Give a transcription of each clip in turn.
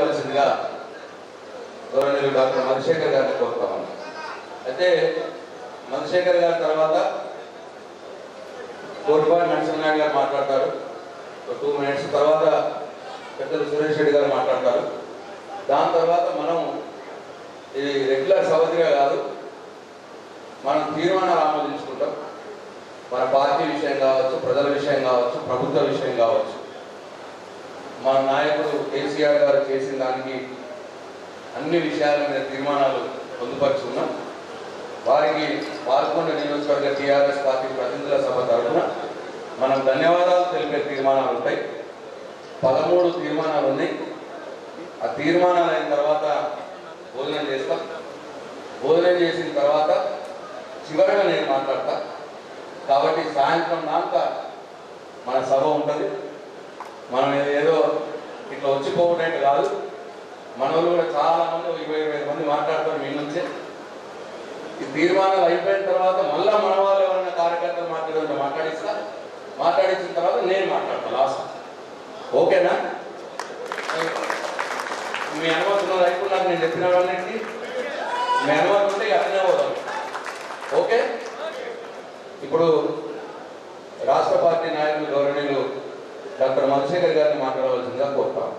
చేయవలసిందిగా గౌరవనీయులు డాక్టర్ మధుశేఖర్ గారిని కోరుతామని అయితే మధుశేఖర్ గారి తర్వాత కోటిపాటి నరసింహనాయుడు గారు మాట్లాడతారు ఒక టూ మినిట్స్ తర్వాత పెద్దలు సురేష్ రెడ్డి గారు మాట్లాడతారు దాని తర్వాత మనం ఇది రెగ్యులర్ సవతిగా కాదు మనం తీర్మానాలు ఆమోదించుకుంటాం మన పార్టీ విషయం కావచ్చు ప్రజల విషయం కావచ్చు ప్రభుత్వ విషయం కావచ్చు మా నాయకుడు కేసీఆర్ గారు చేసిన దానికి అన్ని విషయాల మీద తీర్మానాలు పొందుపరుచున్నాం వారికి పాల్గొన్న నియోజకవర్గ టీఆర్ఎస్ పార్టీ ప్రతినిధుల సభ తరఫున మనం ధన్యవాదాలు తెలిపే తీర్మానాలు ఉంటాయి పదమూడు తీర్మానాలు ఉన్నాయి ఆ తీర్మానాలు అయిన తర్వాత భోజనం చేస్తాం భోజనం చేసిన తర్వాత చివరిగా నేను మాట్లాడతా కాబట్టి సాయంత్రం దాకా మన సభ ఉంటుంది మనం ఏదో ఇట్లా వచ్చిపోవడానికి కాదు మన వాళ్ళు కూడా చాలా మంది ఒక ఇరవై ఇరవై మంది మాట్లాడతారు మీ నుంచే ఈ తీర్మానాలు అయిపోయిన తర్వాత మళ్ళా మన వాళ్ళు ఎవరైనా కార్యకర్తలు మాట్లాడే మాట్లాడిస్తా మాట్లాడించిన తర్వాత నేను మాట్లాడతాను లాస్ట్ ఓకేనా మీ అనుమతి ఉన్నది అయిపోయినాక నేను చెప్పిన వాళ్ళకి మీ అనుమతి ఉంటే ఇక అట్లనే పోదాం ఓకే ఇప్పుడు రాష్ట్ర పార్టీ నాయకులు గౌరవనీయులు డాక్టర్ మధుశేఖర్ గారిని మాట్లాడవలసిందిగా కోరుతాం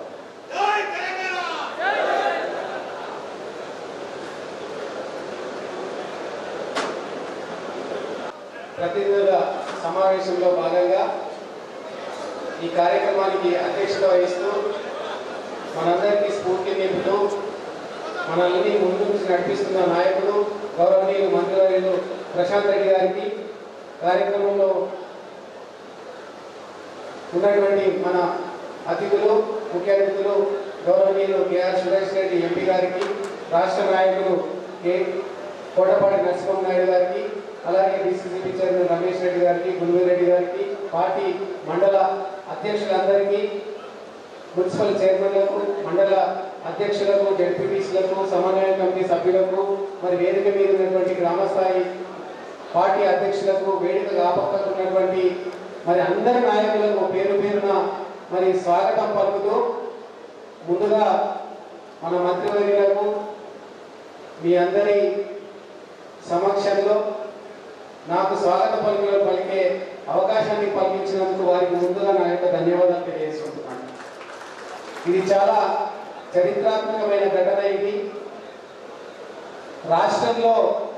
ప్రతినిధుల సమావేశంలో భాగంగా ఈ కార్యక్రమానికి అధ్యక్షత వహిస్తూ మనందరికీ స్ఫూర్తి నింపుతూ మనల్ని ముందు నుంచి నడిపిస్తున్న నాయకుడు గౌరవనీయులు మంత్రివర్యులు ప్రశాంత్ రెడ్డి గారికి కార్యక్రమంలో ఉన్నటువంటి మన అతిథులు ముఖ్య అతిథులు గౌరవనీయులు కేఆర్ సురేష్ రెడ్డి ఎంపీ గారికి రాష్ట్ర నాయకులు కె కోటపాటి నరసింహ నాయుడు గారికి అలాగే డిసిసిబి చైర్మన్ రమేష్ రెడ్డి గారికి గురువీర్ రెడ్డి గారికి పార్టీ మండల అధ్యక్షులందరికీ మున్సిపల్ చైర్మన్లకు మండల అధ్యక్షులకు జడ్పీటీసీలకు సమన్వయ కమిటీ సభ్యులకు మరి వేదిక మీద ఉన్నటువంటి గ్రామస్థాయి పార్టీ అధ్యక్షులకు వేదిక ఆపక్కకు ఉన్నటువంటి మరి అందరి నాయకులకు పేరు పేరున మరి స్వాగతం పలుకుతూ ముందుగా మన మంత్రివర్యులకు మీ అందరి సమక్షంలో నాకు స్వాగత పలుకులు పలికే అవకాశాన్ని కల్పించినందుకు వారికి ముందుగా నా యొక్క ధన్యవాదాలు తెలియజేసుకుంటున్నాను ఇది చాలా చరిత్రాత్మకమైన ఘటన ఇది రాష్ట్రంలో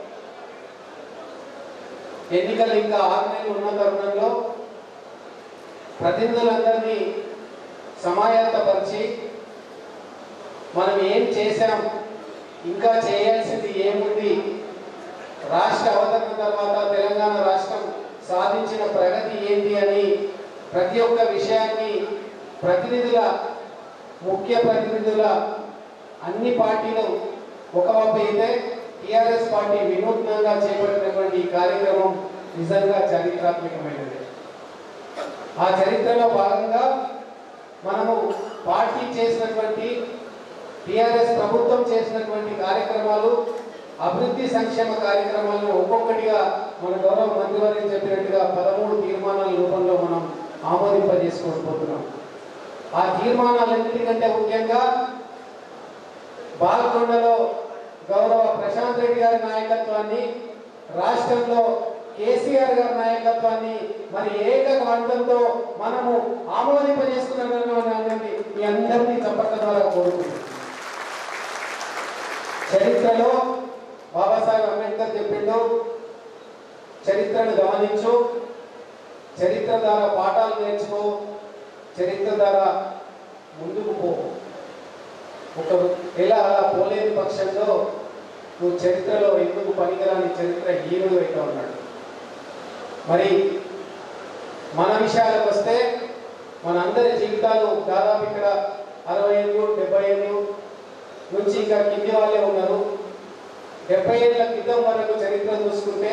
ఎన్నికలు ఇంకా ఆరు నెలలు ఉన్న తరుణంలో ప్రతినిధులందరినీ సమాయత్తపరిచి మనం ఏం చేశాం ఇంకా చేయాల్సింది ఏముంది రాష్ట్ర అవతరణ తర్వాత తెలంగాణ రాష్ట్రం సాధించిన ప్రగతి ఏంటి అని ప్రతి ఒక్క విషయాన్ని ప్రతినిధుల ముఖ్య ప్రతినిధుల అన్ని పార్టీలు ఒక వైపు అయితే టిఆర్ఎస్ పార్టీ వినూత్నంగా చేపట్టినటువంటి ఈ కార్యక్రమం నిజంగా చారిత్రాత్మకమైనది ఆ చరిత్రలో భాగంగా మనము పార్టీ చేసినటువంటి టిఆర్ఎస్ ప్రభుత్వం చేసినటువంటి కార్యక్రమాలు అభివృద్ధి సంక్షేమ కార్యక్రమాలను ఒక్కొక్కటిగా మన గౌరవ మంత్రివర్గం చెప్పినట్టుగా పదమూడు తీర్మానాల రూపంలో మనం ఆమోదింపజేసుకోకపోతున్నాం ఆ తీర్మానాలన్నిటికంటే ముఖ్యంగా బాల్కొండలో గౌరవ ప్రశాంత్ రెడ్డి గారి నాయకత్వాన్ని రాష్ట్రంలో కేసీఆర్ గారి నాయకత్వాన్ని మరి ఏక కంఠంతో మనము ఆమోదింపజేస్తున్నామని మీ అందరినీ చప్పట్ల ద్వారా కోరుకుంటున్నాం చరిత్రలో బాబాసాహెబ్ అంబేద్కర్ చెప్పిండు చరిత్రను గమనించు చరిత్ర ద్వారా పాఠాలు నేర్చుకో చరిత్ర ద్వారా ముందుకు పో ఒక ఎలా అలా పోలేని పక్షంలో నువ్వు చరిత్రలో ఎందుకు పనికిరాని చరిత్ర హీనుడు అయితే ఉన్నాడు మరి మన విషయాలకు వస్తే మనందరి జీవితాలు దాదాపు ఇక్కడ అరవై ఏళ్ళు డెబ్బై ఏళ్ళు నుంచి ఇంకా కింది వాళ్ళే ఉన్నారు డెబ్బై ఏళ్ళ క్రితం వరకు చరిత్ర చూసుకుంటే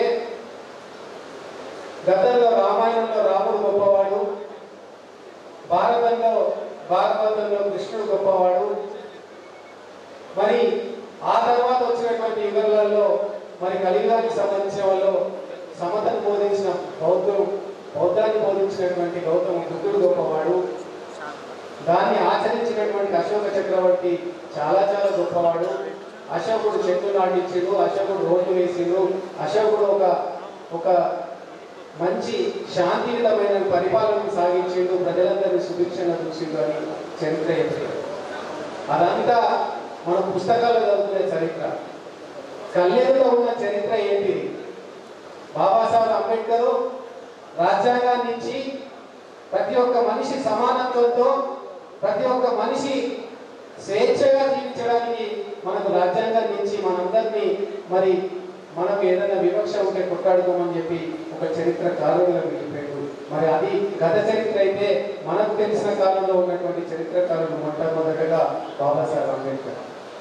గతంలో రామాయణంలో రాముడు గొప్పవాడు భారతంలో భాగవతంలో కృష్ణుడు గొప్పవాడు మరి ఆ తర్వాత వచ్చినటువంటి యుగాలలో మరి కలియుగానికి సంబంధించిన వాళ్ళు సమతను బోధించిన బౌద్ధుడు బౌద్ధాన్ని బోధించినటువంటి గౌతమ బుద్ధుడు గొప్పవాడు దాన్ని ఆచరించి వచ్చినటువంటి అశోక చక్రవర్తి చాలా చాలా గొప్పవాడు అశోకుడు చెట్లు నాటించిండు అశోకుడు రోడ్లు వేసిండు అశోకుడు ఒక ఒక మంచి శాంతియుతమైన పరిపాలన సాగించిండు ప్రజలందరినీ సుభిక్షంగా చూసిండు అని చరిత్ర చెప్తుంది అదంతా మన పుస్తకాల్లో చదువుతున్న చరిత్ర కళ్ళెదులో ఉన్న చరిత్ర ఏంటి బాబాసాహెబ్ అంబేద్కర్ రాజ్యాంగాన్ని ఇచ్చి ప్రతి ఒక్క మనిషి సమానత్వంతో ప్రతి ఒక్క మనిషి స్వేచ్ఛగా జీవించడానికి మనకు రాజ్యాంగాన్ని ఇచ్చి మనందరినీ మరి మనకు ఏదైనా వివక్ష ఉంటే కొట్టాడుకోమని చెప్పి ఒక చరిత్ర కారుడుగా మిగిలిపోయాడు మరి అది గత చరిత్ర అయితే మనకు తెలిసిన కాలంలో ఉన్నటువంటి చరిత్రకారులు మొట్టమొదటగా బాబాసాహెబ్ అంబేద్కర్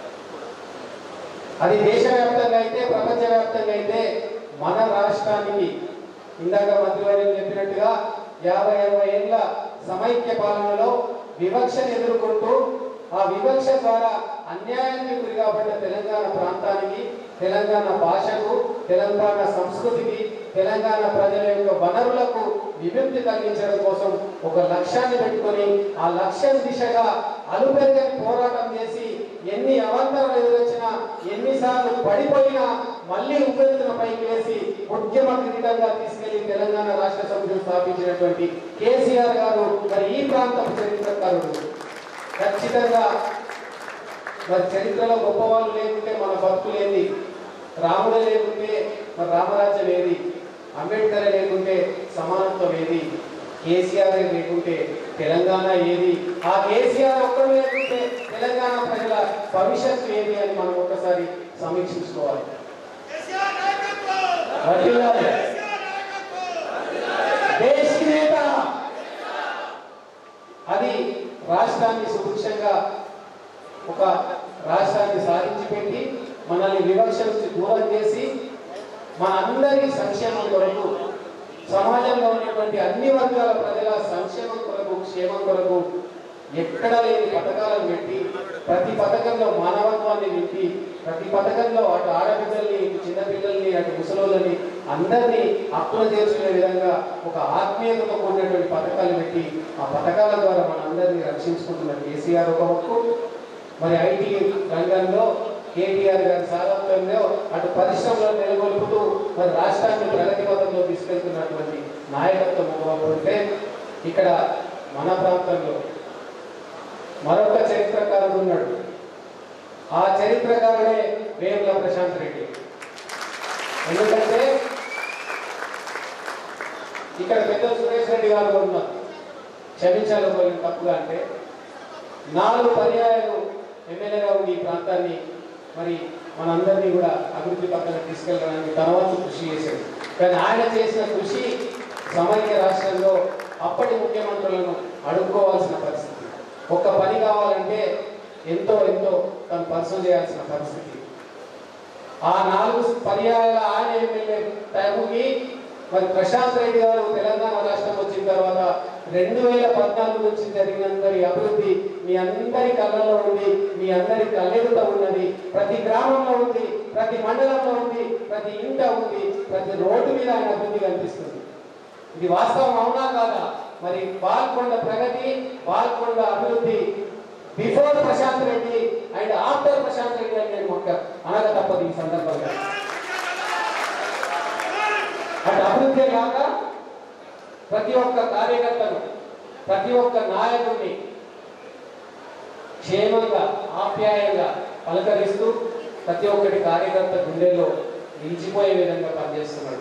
అది దేశవ్యాప్తంగా అయితే ప్రపంచవ్యాప్తంగా అయితే మన రాష్ట్రానికి ఇందాక మంత్రివర్యులు చెప్పినట్టుగా యాభై అరవై ఏళ్ళ సమైక్య పాలనలో వివక్షను ఎదుర్కొంటూ ఆ వివక్ష ద్వారా అన్యాయానికి గురి కాబడిన తెలంగాణ ప్రాంతానికి తెలంగాణ భాషకు తెలంగాణ సంస్కృతికి తెలంగాణ ప్రజల యొక్క వనరులకు విముక్తి కలిగించడం కోసం ఒక లక్ష్యాన్ని పెట్టుకొని ఆ లక్ష్యం దిశగా అలుపెరగని పోరాటం చేసి ఎన్ని అవంతరాలు ఎదురొచ్చినా ఎన్నిసార్లు పడిపోయినా మళ్ళీ ఉపెత్తున పైకి వేసి ఉద్యమ క్రీడంగా తీసుకెళ్లి తెలంగాణ రాష్ట్ర సమితిని స్థాపించినటువంటి కేసీఆర్ గారు మరి ఈ ప్రాంతం చరిత్రకారుడు ఖచ్చితంగా మరి చరిత్రలో గొప్పవాళ్ళు లేకుంటే మన భక్తులు ఏది రాముడే లేకుంటే మరి రామరాజ్యం ఏది అంబేద్కర్ లేకుంటే సమానత్వం ఏది కేసీఆర్ లేకుంటే తెలంగాణ ఏది ఆ కేసీఆర్ ఒక్కడు లేకుంటే తెలంగాణ ప్రజల భవిష్యత్తు ఏది అని మనం ఒక్కసారి సమీక్షించుకోవాలి వర్ధిల్లాలి. దేశ్ కి నేత అది రాష్ట్రాన్ని సుభిక్షంగా ఒక రాష్ట్రాన్ని సాధించి పెట్టి మనల్ని వివక్ష నుంచి దూరం చేసి మన అందరి సంక్షేమం కొరకు సమాజంలో ఉన్నటువంటి అన్ని వర్గాల ప్రజల సంక్షేమం కొరకు క్షేమం కొరకు ఎక్కడ లేని పథకాలను పెట్టి ప్రతి పథకంలో మానవత్వాన్ని నింపి ప్రతి పథకంలో అటు ఆడబిడ్డల్ని ఇటు చిన్నపిల్లల్ని అటు ముసలోళ్ళని అందరినీ అప్పుల చేర్చుకునే విధంగా ఒక ఆత్మీయతతో కూడినటువంటి పథకాలు పెట్టి ఆ పథకాల ద్వారా మన అందరినీ రక్షించుకుంటున్న కేసీఆర్ ఒక హక్కు మరి ఐటీ రంగంలో కేటీఆర్ గారి సారథ్యంలో అటు పరిశ్రమలో నెలకొల్పుతూ మరి రాష్ట్రాన్ని ప్రగతి పథంలో తీసుకెళ్తున్నటువంటి నాయకత్వం ఒకవైపు ఉంటే ఇక్కడ మన ప్రాంతంలో మరొక చరిత్రకారుడు ఉన్నాడు ఆ చరిత్రకారుడే వేముల ప్రశాంత్ రెడ్డి ఎందుకంటే ఇక్కడ పెద్ద సురేష్ రెడ్డి గారు కూడా ఉన్నారు క్షమించాలి ఒకరిని తప్పుగా అంటే నాలుగు పర్యాయాలు ఎమ్మెల్యేగా ఉండి ఈ ప్రాంతాన్ని మరి మనందరినీ కూడా అభివృద్ధి పక్కన తీసుకెళ్ళడానికి తన వంతు కృషి చేశాడు కానీ ఆయన చేసిన కృషి సమైక్య రాష్ట్రంలో అప్పటి ముఖ్యమంత్రులను అడుక్కోవాల్సిన పరిస్థితి ఒక్క పని కావాలంటే ఎంతో ఎంతో తను పర్సూ చేయాల్సిన పరిస్థితి ఆ నాలుగు పర్యాయాల ఆయన ఎమ్మెల్యే టైంకి మరి ప్రశాంత్ రెడ్డి గారు తెలంగాణ రాష్ట్రం వచ్చిన తర్వాత రెండు వేల పద్నాలుగు నుంచి జరిగినందరి అభివృద్ధి మీ అందరి కళ్ళల్లో ఉంది మీ అందరి కళ్ళెదుట ఉన్నది ప్రతి గ్రామంలో ఉంది ప్రతి మండలంలో ఉంది ప్రతి ఇంట ఉంది ప్రతి రోడ్డు మీద ఆయన అభివృద్ధి కనిపిస్తుంది ఇది వాస్తవం అవునా కాదా మరి పాల్కొండ ప్రగతి పాల్కొండ అభివృద్ధి before Prashanth Reddy and after Prashanth Reddy అని నేను ఒక అనగా తప్పదు ఈ సందర్భంగా అటు అభివృద్ధి కాక ప్రతి ఒక్క కార్యకర్తను ప్రతి ఒక్క నాయకుడిని క్షేమంగా ఆప్యాయంగా పలకరిస్తూ ప్రతి ఒక్కటి కార్యకర్త గుండెల్లో నిలిచిపోయే విధంగా పనిచేస్తున్నాడు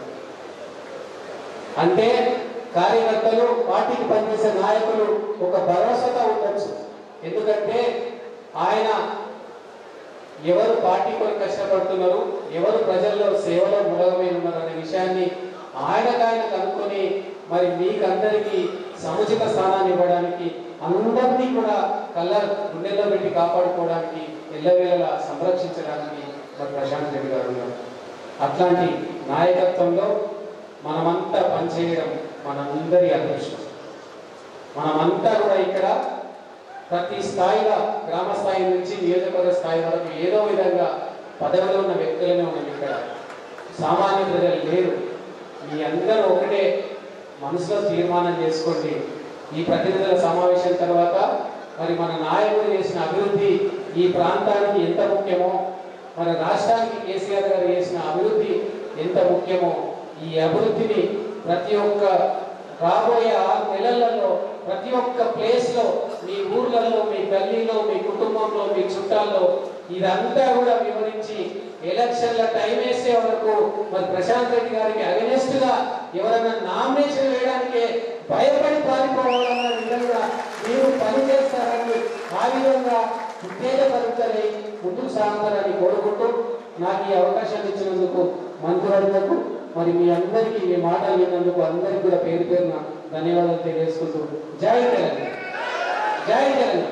అంటే కార్యకర్తలు పార్టీకి పనిచేసే నాయకులు ఒక భరోసాతో ఉండొచ్చు ఎందుకంటే ఆయన ఎవరు పార్టీ కొరకు కష్టపడుతున్నారు ఎవరు ప్రజల్లో సేవలో ముడగమై ఉన్నారు అనే విషయాన్ని ఆయనకు ఆయన కనుక్కొని మరి మీకందరికీ సముచిత స్థానాన్ని ఇవ్వడానికి అందరినీ కూడా కళ్ళ గుండెల్లో పెట్టి కాపాడుకోవడానికి ఎల్లవేళలా సంరక్షించడానికి మరి ప్రశాంత్ రెడ్డి గారు ఉన్నారు అట్లాంటి నాయకత్వంలో మనమంతా పనిచేయడం మనందరి అదృష్టం మనమంతా కూడా ఇక్కడ ప్రతి స్థాయిలో గ్రామ స్థాయి నుంచి నియోజకవర్గ స్థాయి వరకు ఏదో విధంగా పదవిలో ఉన్న వ్యక్తులనే ఉన్నాం ఇక్కడ సామాన్య ప్రజలు లేరు మీ అందరూ ఒకటే మనసులో తీర్మానం చేసుకోండి ఈ ప్రతినిధుల సమావేశం తర్వాత మరి మన నాయకుడు చేసిన అభివృద్ధి ఈ ప్రాంతానికి ఎంత ముఖ్యమో మన రాష్ట్రానికి కేసీఆర్ గారు చేసిన అభివృద్ధి ఎంత ముఖ్యమో ఈ అభివృద్ధిని ప్రతి ఒక్క రాబోయే ఆరు నెలలలో ప్రతి ఒక్క ప్లేస్ లో మీ ఊర్లలో మీ గల్లీలో మీ కుటుంబంలో మీ చుట్టాల్లో ఇదంతా కూడా వివరించి ఎలక్షన్ల టైం వేసే వరకు మరి ప్రశాంత్ రెడ్డి గారికి అగనెస్ట్ గా ఎవరైనా నామినేషన్ వేయడానికి భయపడి పారిపోవాలన్న విధంగా మీరు పని చేస్తారని ఆ విధంగా ఉత్తేజపరుతని ముందుకు సాగుతారని కోరుకుంటూ నాకు ఈ అవకాశాన్ని ఇచ్చినందుకు మంత్రులకు మరి మీ అందరికీ మీ మాటలు విన్నందుకు అందరికీ కూడా పేరు పేరున ధన్యవాదాలు తెలియజేసుకుంటూ జై తెలంగాణ జై తెలంగాణ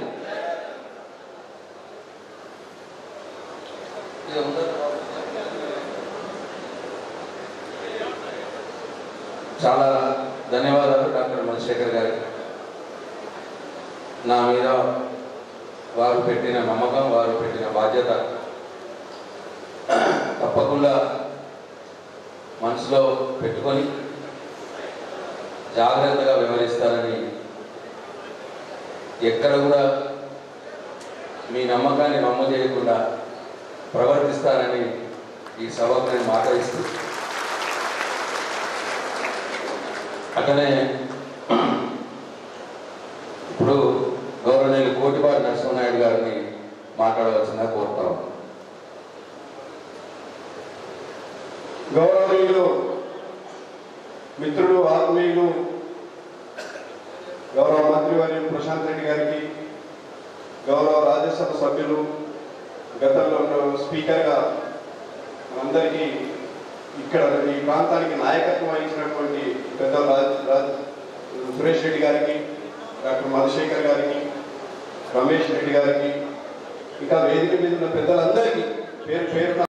ఇది ఉందా? చాలా ధన్యవాదాలు డాక్టర్ మణిశేఖర్ గారికి నా మీద వారు పెట్టిన నమ్మకం వారు పెట్టిన బాధ్యత తప్పకుండా మనసులో పెట్టుకొని జాగ్రత్తగా వ్యవహరిస్తారని ఎక్కడ కూడా మీ నమ్మకాన్ని నమ్ము చేయకుండా ప్రవర్తిస్తానని ఈ సభకు నేను మాట ఇస్తూ అట్లనే ఇప్పుడు గౌరవనీయులు కోటిపాటి నరసింహనాయుడు గారిని మాట్లాడవలసిందిగా కోరుతాం గౌరవనీయులు మిత్రుడు ఆత్మీయులు గౌరవ మంత్రివర్యులు ప్రశాంత్ రెడ్డి గారికి గౌరవ రాజ్యసభ సభ్యులు గతంలో ఉన్న స్పీకర్గా అందరికీ ఇక్కడ ఈ ప్రాంతానికి నాయకత్వం వహించినటువంటి పెద్ద రాజ్ రాజ్ సురేష్ రెడ్డి గారికి డాక్టర్ మధుశేఖర్ గారికి రమేష్ రెడ్డి గారికి ఇంకా వేదిక మీద ఉన్న పెద్దలందరికీ పేరు పేరున